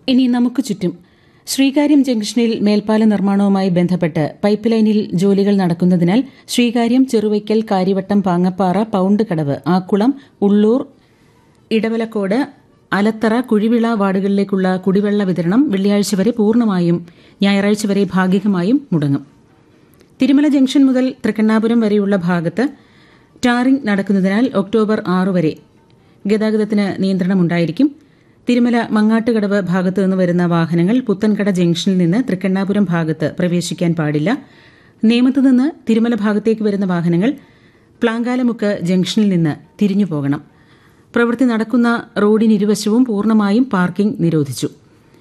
ഇനി നമുക്ക് ചുറ്റും ശ്രീകാര്യം ജംഗ്ഷനിൽ മേൽപ്പാല നിർമ്മാണവുമായി ബന്ധപ്പെട്ട് പൈപ്പ് ലൈനിൽ ജോലികൾ നടക്കുന്നതിനാൽ ശ്രീകാര്യം ചെറുവയ്ക്കൽ കാര്യവട്ടം പാങ്ങപ്പാറ പൌണ്ട് കടവ് ആക്കുളം ഉള്ളൂർ ഇടവലക്കോട് അലത്തറ കുഴിവിള വാർഡുകളിലേക്കുള്ള കുടിവെള്ള വിതരണം വെള്ളിയാഴ്ച വരെ പൂർണ്ണമായും ഞായറാഴ്ച വരെ ഭാഗികമായും മുടങ്ങും തിരുമല ജംഗ്ഷൻ മുതൽ തൃക്കണ്ണാപുരം വരെയുള്ള ഭാഗത്ത് ടാറിംഗ് നടക്കുന്നതിനാൽ ഒക്ടോബർ ആറ് വരെ ഗതാഗതത്തിന് നിയന്ത്രണമുണ്ടായിരിക്കും തിരുമല മങ്ങാട്ടുകടവ് ഭാഗത്തു നിന്ന് വരുന്ന വാഹനങ്ങൾ പുത്തൻകട ജംഗ്ഷനിൽ നിന്ന് തൃക്കണ്ണാപുരം ഭാഗത്ത് പ്രവേശിക്കാൻ പാടില്ല നേമത്ത് നിന്ന് തിരുമല ഭാഗത്തേക്ക് വരുന്ന വാഹനങ്ങൾ പ്ലാങ്കാലമുക്ക് ജംഗ്ഷനിൽ നിന്ന് തിരിഞ്ഞു പോകണം പ്രവൃത്തി നടക്കുന്ന റോഡിനിരുവശവും പൂർണ്ണമായും പാർക്കിംഗ് നിരോധിച്ചു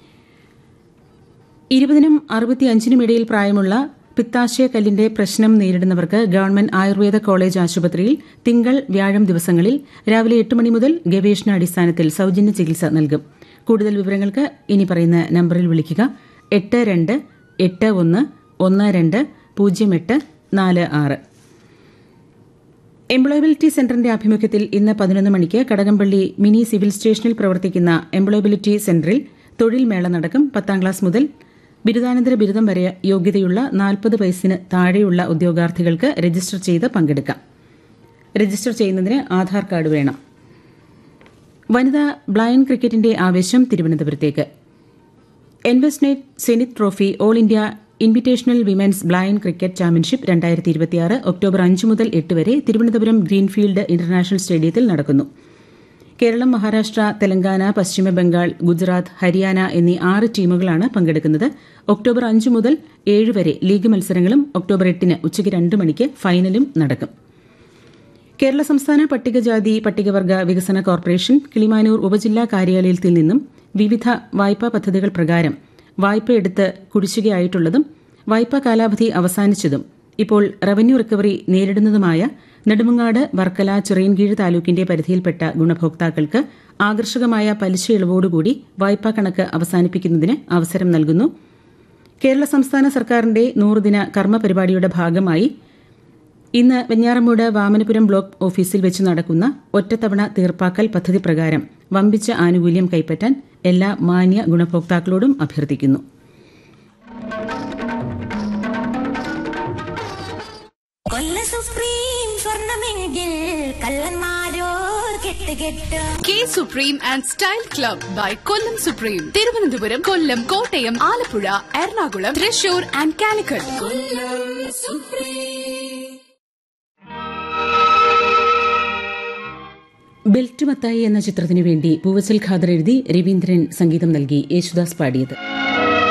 ഇരുപതിനും അറുപത്തിയഞ്ചിനും ഇടയിൽ പ്രായമുള്ള പിത്താശയക്കല്ലിന്റെ പ്രശ്നം നേരിടുന്നവർക്ക് ഗവൺമെന്റ് ആയുർവേദ കോളേജ് ആശുപത്രിയിൽ തിങ്കൾ വ്യാഴം ദിവസങ്ങളിൽ രാവിലെ എട്ട് മണി മുതൽ ഗവേഷണാടിസ്ഥാനത്തിൽ സൌജന്യ ചികിത്സ നൽകും കൂടുതൽ വിവരങ്ങൾക്ക് ഇനി പറയുന്ന നമ്പറിൽ വിളിക്കുക എട്ട് രണ്ട് എട്ട് ഒന്ന് ഒന്ന് രണ്ട് പൂജ്യം എട്ട് നാല് ആറ് എംപ്ലോയബിലിറ്റി സെന്ററിന്റെ ആഭിമുഖ്യത്തിൽ ഇന്ന് പതിനൊന്ന് മണിക്ക് കടകംപള്ളി മിനി സിവിൽ സ്റ്റേഷനിൽ പ്രവർത്തിക്കുന്ന എംപ്ലോയബിലിറ്റി സെന്ററിൽ തൊഴിൽ മേള നടക്കും പത്താം ക്ലാസ് മുതൽ ബിരുദാനന്തര ബിരുദം വരെ യോഗ്യതയുള്ള നാൽപ്പത് വയസ്സിന് താഴെയുള്ള ഉദ്യോഗാർത്ഥികൾക്ക് രജിസ്റ്റർ ചെയ്ത് പങ്കെടുക്കാം രജിസ്റ്റർ ചെയ്യുന്നതിന് ആധാർ കാർഡ് വേണം വനിതാ ബ്ലൈൻഡ് ക്രിക്കറ്റിന്റെ ആവേശം തിരുവനന്തപുരത്തേക്ക് Envestnet Zenith trophy all India invitational women's blind cricket championship രണ്ടായിരത്തി ഇരുപത്തിയാറ് ഒക്ടോബർ അഞ്ച് മുതൽ എട്ട് വരെ തിരുവനന്തപുരം ഗ്രീൻഫീൽഡ് ഇന്റർനാഷണൽ സ്റ്റേഡിയത്തിൽ നടക്കുന്നു കേരളം മഹാരാഷ്ട്ര തെലങ്കാന പശ്ചിമ ബംഗാൾ ഗുജറാത്ത് ഹരിയാന എന്നീ ആറ് ടീമുകളാണ് പങ്കെടുക്കുന്നത് ഒക്ടോബർ അഞ്ച് മുതൽ ഏഴ് വരെ ലീഗ് മത്സരങ്ങളും ഒക്ടോബർ എട്ടിന് ഉച്ചയ്ക്ക് രണ്ട് മണിക്ക് ഫൈനലും നടക്കും കേരള സംസ്ഥാന പട്ടികജാതി പട്ടികവർഗ വികസന കോർപ്പറേഷൻ കിളിമാനൂർ ഉപജില്ലാ കാര്യാലയത്തിൽ നിന്നും വിവിധ വായ്പാ പദ്ധതികൾ പ്രകാരം വായ്പയെടുത്ത് കുടിശ്ശികയായിട്ടുള്ളതും വായ്പാ കാലാവധി അവസാനിച്ചതും ഇപ്പോൾ റവന്യൂ റിക്കവറി നേരിടുന്നതുമായ നെടുമങ്ങാട് വർക്കല ചിറയൻകീഴ് താലൂക്കിന്റെ പരിധിയിൽപ്പെട്ട ഗുണഭോക്താക്കൾക്ക് ആകർഷകമായ പലിശ ഇളവോടുകൂടി വായ്പാ കണക്ക് അവസാനിപ്പിക്കുന്നതിന് അവസരം നൽകുന്നു കേരള സംസ്ഥാന സർക്കാരിന്റെ നൂറുദിന കർമ്മ പരിപാടിയുടെ ഭാഗമായി ഇന്ന് വെഞ്ഞാറമൂട് വാമനപുരം ബ്ലോക്ക് ഓഫീസിൽ വെച്ച് നടക്കുന്ന ഒറ്റത്തവണ തീർപ്പാക്കൽ പദ്ധതി പ്രകാരം വമ്പിച്ച ആനുകൂല്യം കൈപ്പറ്റാൻ എല്ലാ മാന്യ ഗുണഭോക്താക്കളോടും അഭ്യർത്ഥിക്കുന്നു കൊല്ല സുപ്രീം സ്വർണമെങ്കിൽ കള്ളന്മാരോർ കെട്ട് കെട്ട് K supreme and style club by Kollam supreme Thiruvananthapuram Kollam Kottayam Alappuzha Ernakulam Thrissur and Calicut belt Mathai എന്ന ചിത്രത്തിനു വേണ്ടി പൂവച്ചൽ ഖാദർ എഴുതി രവീന്ദ്രൻ സംഗീതം നൽകി യേശുദാസ് പാടിയത്